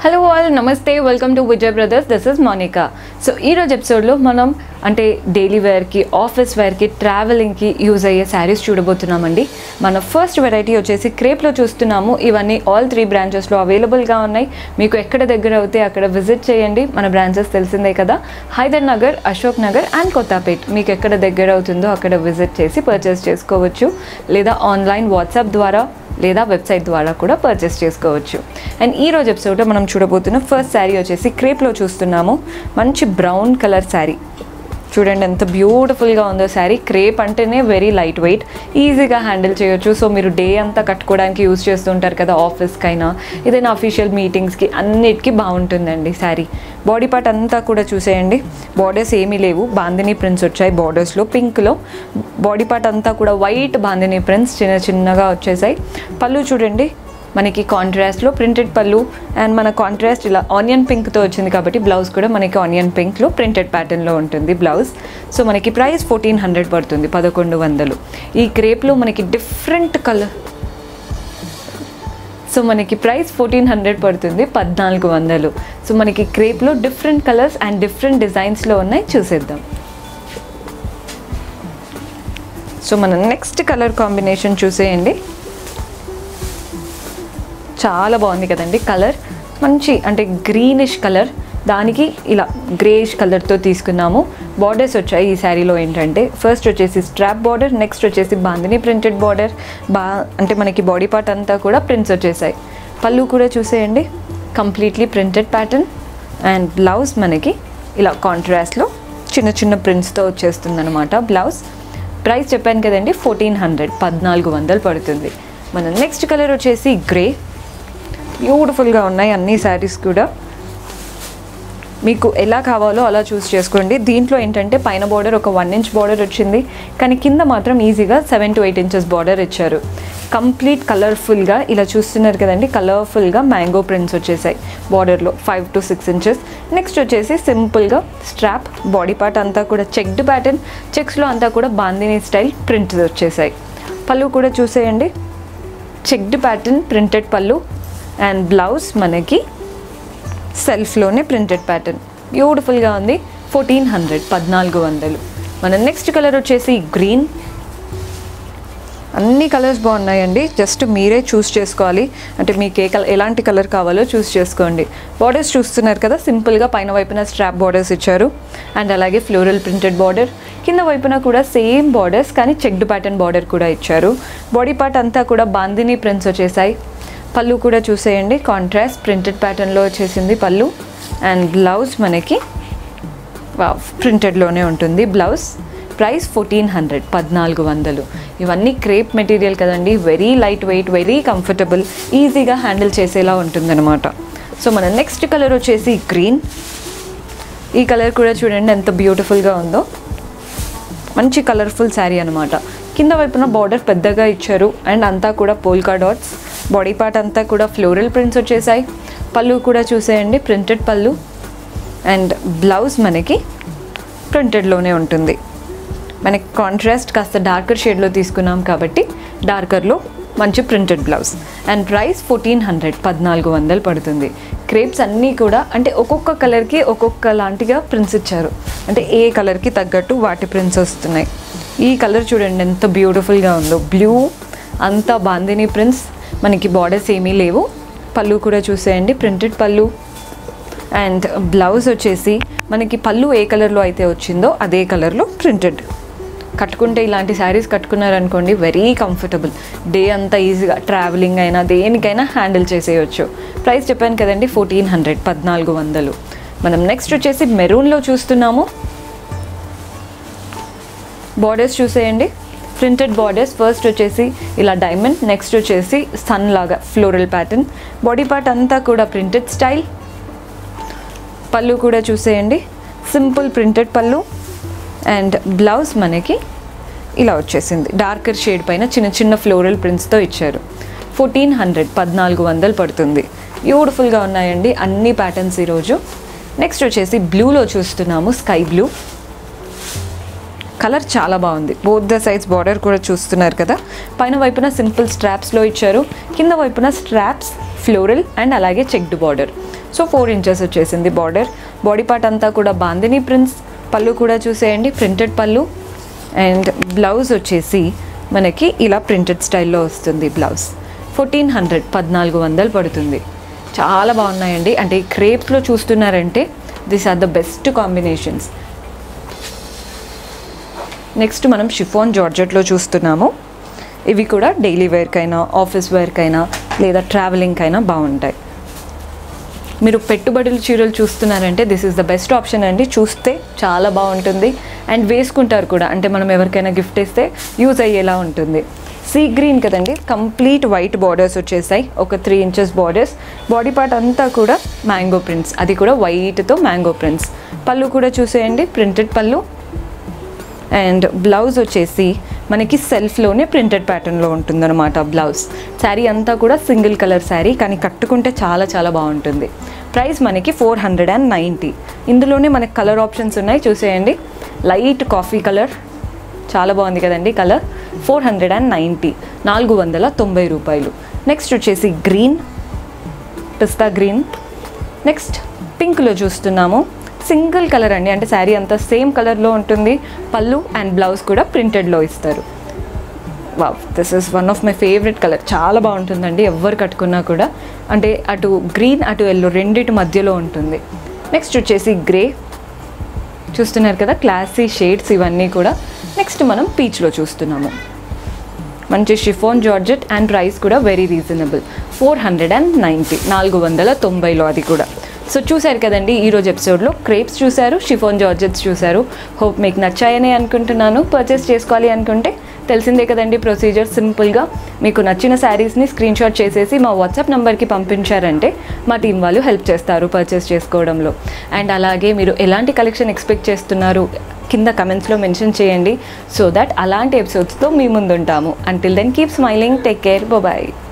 hello all నమస్తే welcome to Vijay brothers this is Monica so ఈరోజు ఎపిసోడ్లో మనం అంటే డైలీ వేర్కి ఆఫీస్ వేర్కి ట్రావెలింగ్కి యూజ్ అయ్యే శారీస్ చూడబోతున్నామండి మన ఫస్ట్ వెరైటీ వచ్చేసి క్రేప్లో చూస్తున్నాము ఇవన్నీ ఆల్ త్రీ బ్రాంచెస్లో అవైలబుల్గా ఉన్నాయి మీకు ఎక్కడ దగ్గర అవుతే అక్కడ విజిట్ చేయండి మన బ్రాంచెస్ తెలిసిందే కదా హైదర్ నగర్ అశోక్ నగర్ అండ్ కొత్తపేట్ మీకు ఎక్కడ దగ్గర అవుతుందో అక్కడ విజిట్ చేసి పర్చేస్ చేసుకోవచ్చు లేదా ఆన్లైన్ వాట్సాప్ ద్వారా లేదా వెబ్సైట్ ద్వారా కూడా పర్చేస్ చేసుకోవచ్చు అండ్ ఈ రోజు ఎపిసోడ్లో మనం చూడబోతున్న ఫస్ట్ శారీ వచ్చేసి క్రేప్లో చూస్తున్నాము మంచి బ్రౌన్ కలర్ శారీ చూడండి ఎంత బ్యూటిఫుల్గా ఉందో శారీ క్రేప్ అంటేనే వెరీ లైట్ వెయిట్ ఈజీగా హ్యాండిల్ చేయొచ్చు సో మీరు డే అంతా కట్టుకోవడానికి యూస్ చేస్తుంటారు కదా ఆఫీస్కైనా ఏదైనా అఫీషియల్ మీటింగ్స్కి అన్నిటికీ బాగుంటుందండి శారీ బాడీ పార్ట్ అంతా కూడా చూసేయండి బార్డర్స్ ఏమీ లేవు బాందిని ప్రింట్స్ వచ్చాయి బార్డర్స్లో పింక్లో బాడీ పార్ట్ అంతా కూడా వైట్ బాందిని ప్రింట్స్ చిన్న చిన్నగా వచ్చేసాయి పళ్ళు చూడండి మనకి కాంట్రాస్ట్లో ప్రింటెడ్ పళ్ళు అండ్ మన కాంట్రాస్ట్ ఇలా ఆనియన్ పింక్తో వచ్చింది కాబట్టి బ్లౌజ్ కూడా మనకి ఆనియన్ పింక్లో ప్రింటెడ్ ప్యాటర్న్లో ఉంటుంది బ్లౌజ్ సో మనకి ప్రైస్ ఫోర్టీన్ హండ్రెడ్ పడుతుంది పదకొండు వందలు ఈ క్రేప్లో మనకి డిఫరెంట్ కలర్ సో మనకి ప్రైస్ ఫోర్టీన్ హండ్రెడ్ పడుతుంది పద్నాలుగు వందలు సో మనకి క్రేప్లో డిఫరెంట్ కలర్స్ అండ్ డిఫరెంట్ డిజైన్స్లో ఉన్నాయి చూసేద్దాం సో మన నెక్స్ట్ కలర్ కాంబినేషన్ చూసేయండి చాలా బాగుంది కదండి కలర్ మంచి అంటే గ్రీనిష్ కలర్ దానికి ఇలా గ్రేష్ కలర్తో తీసుకున్నాము బార్డర్స్ వచ్చాయి ఈ శారీలో ఏంటంటే ఫస్ట్ వచ్చేసి స్ట్రాప్ బార్డర్ నెక్స్ట్ వచ్చేసి బాందిని ప్రింటెడ్ బార్డర్ బా అంటే మనకి బాడీ పార్ట్ అంతా కూడా ప్రింట్స్ వచ్చేసాయి పళ్ళు కూడా చూసేయండి completely printed pattern and blouse మనకి ఇలా కాంట్రాస్ట్లో చిన్న చిన్న ప్రింట్స్తో వచ్చేస్తుంది అనమాట బ్లౌజ్ ప్రైస్ చెప్పాను కదండి ఫోర్టీన్ హండ్రెడ్ పద్నాలుగు వందలు పడుతుంది మన నెక్స్ట్ కలర్ వచ్చేసి గ్రే బ్యూటిఫుల్గా ఉన్నాయి అన్ని శారీస్ కూడా మీకు ఎలా కావాలో అలా చూస్ చేసుకోండి దీంట్లో ఏంటంటే పైన బార్డర్ ఒక వన్ ఇంచ్ బార్డర్ వచ్చింది కానీ కింద మాత్రం ఈజీగా seven to eight inches border ఇచ్చారు కంప్లీట్ కలర్ఫుల్గా ఇలా చూస్తున్నారు కదండి కలర్ఫుల్గా మ్యాంగో ప్రింట్స్ వచ్చేసాయి బార్డర్లో five to six inches next వచ్చేసి సింపుల్గా స్ట్రాప్ బాడీ పార్ట్ అంతా కూడా చెక్డ్ ప్యాటర్న్ చెక్స్లో అంతా కూడా బాందిని స్టైల్ ప్రింట్స్ వచ్చేసాయి పళ్ళు కూడా చూసేయండి చెక్డ్ ప్యాటర్న్ ప్రింటెడ్ పళ్ళు అండ్ బ్లౌజ్ మనకి సెల్ఫ్లోనే ప్రింటెడ్ ప్యాటర్న్ బ్యూటిఫుల్గా ఉంది ఫోర్టీన్ హండ్రెడ్ పద్నాలుగు వందలు మన నెక్స్ట్ కలర్ వచ్చేసి గ్రీన్ అన్ని కలర్స్ బాగున్నాయండి జస్ట్ మీరే చూస్ చేసుకోవాలి అంటే మీకు ఏ కలర్ ఎలాంటి కలర్ కావాలో చూస్ చేసుకోండి బార్డర్స్ చూస్తున్నారు కదా సింపుల్గా పైన వైపున స్ట్రాప్ బార్డర్స్ ఇచ్చారు అండ్ అలాగే ఫ్లోరల్ ప్రింటెడ్ బార్డర్ కింద వైపున కూడా సేమ్ బార్డర్స్ కానీ చెక్డ్ ప్యాటర్న్ బార్డర్ కూడా ఇచ్చారు బాడీ పార్ట్ అంతా కూడా బాందిని ప్రింట్స్ వచ్చేసాయి పళ్ళు కూడా చూసేయండి కాంట్రాస్ట్ ప్రింటెడ్ ప్యాటర్న్లో వచ్చేసింది పళ్ళు అండ్ బ్లౌజ్ మనకి ప్రింటెడ్లోనే ఉంటుంది బ్లౌజ్ ప్రైస్ ఫోర్టీన్ హండ్రెడ్ పద్నాలుగు వందలు ఇవన్నీ క్రేప్ మెటీరియల్ కదండి very light weight very comfortable ఈజీగా హ్యాండిల్ చేసేలా ఉంటుందన్నమాట సో మన నెక్స్ట్ కలర్ వచ్చేసి గ్రీన్ ఈ కలర్ కూడా చూడండి ఎంత బ్యూటిఫుల్గా ఉందో మంచి కలర్ఫుల్ శారీ అనమాట కింద వైపున బార్డర్ పెద్దగా ఇచ్చారు అండ్ అంతా కూడా పోల్కా డాట్స్ బాడీ పార్ట్ అంతా కూడా ఫ్లోరల్ ప్రింట్స్ వచ్చేసాయి పళ్ళు కూడా చూసేయండి ప్రింటెడ్ పళ్ళు అండ్ బ్లౌజ్ మనకి ప్రింటెడ్లోనే ఉంటుంది మనకి కాంట్రాస్ట్ కాస్త డార్కర్ షేడ్లో తీసుకున్నాం కాబట్టి డార్కర్లో మంచి printed blouse and price fourteen hundred పద్నాలుగు వందలు పడుతుంది క్రేప్స్ అన్నీ కూడా అంటే ఒక్కొక్క కలర్కి ఒక్కొక్క లాంటిగా ప్రింట్స్ ఇచ్చారు అంటే ఏ కలర్కి తగ్గట్టు వాటి ప్రింట్స్ వస్తున్నాయి ఈ కలర్ చూడండి ఎంత బ్యూటిఫుల్గా ఉందో బ్లూ అంతా బాందిని ప్రింట్స్ మనకి బార్డర్స్ ఏమీ లేవు పళ్ళు కూడా చూసేయండి ప్రింటెడ్ పళ్ళు అండ్ బ్లౌజ్ వచ్చేసి మనకి పళ్ళు ఏ కలర్లో అయితే వచ్చిందో అదే కలర్లో ప్రింటెడ్ కట్టుకుంటే ఇలాంటి శారీస్ కట్టుకున్నారనుకోండి వెరీ కంఫర్టబుల్ డే అంతా ఈజీగా ట్రావెలింగ్ అయినా దేనికైనా హ్యాండిల్ చేసేయచ్చు ప్రైస్ చెప్పాను కదండి ఫోర్టీన్ హండ్రెడ్ పద్నాలుగు వందలు మనం నెక్స్ట్ వచ్చేసి మెరూన్లో చూస్తున్నాము బార్డర్స్ చూసేయండి ప్రింటెడ్ బార్డర్స్ ఫస్ట్ వచ్చేసి ఇలా డైమండ్ నెక్స్ట్ వచ్చేసి సన్ లాగా ఫ్లోరల్ ప్యాటర్న్ బాడీ పార్ట్ అంతా కూడా ప్రింటెడ్ స్టైల్ పళ్ళు కూడా చూసేయండి సింపుల్ ప్రింటెడ్ పళ్ళు అండ్ బ్లౌజ్ మనకి ఇలా వచ్చేసింది డార్కర్ షేడ్ పైన చిన్న చిన్న ఫ్లోరల్ ప్రింట్స్తో ఇచ్చారు ఫోర్టీన్ హండ్రెడ్ పద్నాలుగు వందలు పడుతుంది బ్యూటిఫుల్గా ఉన్నాయండి అన్ని ప్యాటర్న్స్ ఈరోజు నెక్స్ట్ వచ్చేసి బ్లూలో చూస్తున్నాము స్కై బ్లూ కలర్ చాలా బాగుంది బోత్ ద సైజ్ బార్డర్ కూడా చూస్తున్నారు కదా పైన వైపున సింపుల్ స్ట్రాప్స్లో ఇచ్చారు కింద వైపున స్ట్రాప్స్ ఫ్లోరల్ అండ్ అలాగే checked border so four inches వచ్చేసింది బార్డర్ బాడీ పార్ట్ అంతా కూడా బాందిని ప్రింట్స్ పళ్ళు కూడా చూసేయండి ప్రింటెడ్ పళ్ళు అండ్ బ్లౌజ్ వచ్చేసి మనకి ఇలా ప్రింటెడ్ స్టైల్లో వస్తుంది బ్లౌజ్ ఫోర్టీన్ హండ్రెడ్ పద్నాలుగు వందలు పడుతుంది చాలా బాగున్నాయండి అంటే ఈ క్రేప్స్లో చూస్తున్నారంటే this are the best combinations next మనం షిఫాన్ జార్జెట్లో చూస్తున్నాము ఇవి కూడా డైలీ వేర్కైనా ఆఫీస్ వేర్కైనా లేదా ట్రావెలింగ్కైనా బాగుంటాయి మీరు పెట్టుబడుల చీరలు చూస్తున్నారంటే this is the best option అండి చూస్తే చాలా బాగుంటుంది అండ్ వేసుకుంటారు కూడా అంటే మనం ఎవరికైనా గిఫ్ట్ ఇస్తే యూజ్ అయ్యేలా ఉంటుంది సీ గ్రీన్ కదండి కంప్లీట్ వైట్ బార్డర్స్ వచ్చేసాయి ఒక three inches borders body part అంతా కూడా మ్యాంగో ప్రింట్స్ అది కూడా వైట్తో మ్యాంగో ప్రింట్స్ పళ్ళు కూడా చూసేయండి ప్రింటెడ్ పళ్ళు అండ్ బ్లౌజ్ వచ్చేసి మనకి సెల్ఫ్లోనే ప్రింటెడ్ ప్యాటర్న్లో ఉంటుందన్నమాట బ్లౌజ్ శారీ అంతా కూడా సింగిల్ కలర్ శారీ కానీ కట్టుకుంటే చాలా చాలా బాగుంటుంది ప్రైస్ మనకి ఫోర్ హండ్రెడ్ అండ్ నైంటీ ఇందులోనే మనకి కలర్ ఆప్షన్స్ ఉన్నాయి చూసేయండి లైట్ కాఫీ కలర్ చాలా బాగుంది కదండి colour four hundred and ninety నాలుగు వందల తొంభై రూపాయలు నెక్స్ట్ వచ్చేసి గ్రీన్ పిస్తా గ్రీన్ నెక్స్ట్ పింక్లో చూస్తున్నాము సింగిల్ కలర్ అండి అంటే శారీ అంతా సేమ్ కలర్లో ఉంటుంది పళ్ళు అండ్ బ్లౌజ్ కూడా ప్రింటెడ్లో ఇస్తారు wow this is one of my favourite colour చాలా బాగుంటుందండి ఎవరు కట్టుకున్నా కూడా అంటే అటు గ్రీన్ అటు ఎల్లో రెండిటి మధ్యలో ఉంటుంది నెక్స్ట్ వచ్చేసి గ్రే చూస్తున్నారు కదా క్లాసీ షేడ్స్ ఇవన్నీ కూడా నెక్స్ట్ మనం పీచ్లో చూస్తున్నాము మంచి షిఫోన్ జార్జెట్ అండ్ ప్రైస్ కూడా very reasonable four hundred and ninety నాలుగు వందల తొంభైలో అది కూడా సో చూశారు కదండి ఈరోజు ఎపిసోడ్లో క్రేప్స్ చూశారు షిఫోన్ జార్జెట్స్ చూశారు హోప్ మీకు నచ్చాయని అనుకుంటున్నాను పర్చేస్ చేసుకోవాలి అనుకుంటే తెలిసిందే కదండి ప్రొసీజర్ సింపుల్గా మీకు నచ్చిన శారీస్ని స్క్రీన్ షాట్ చేసేసి మా వాట్సాప్ నెంబర్కి పంపించారంటే మా టీం వాళ్ళు హెల్ప్ చేస్తారు పర్చేస్ చేసుకోవడంలో అండ్ అలాగే మీరు ఎలాంటి కలెక్షన్ ఎక్స్పెక్ట్ చేస్తున్నారు కింద కమెంట్స్లో మెన్షన్ చేయండి సో దట్ అలాంటి ఎపిసోడ్స్తో మీ ముందుంటాము until then keep smiling take care bye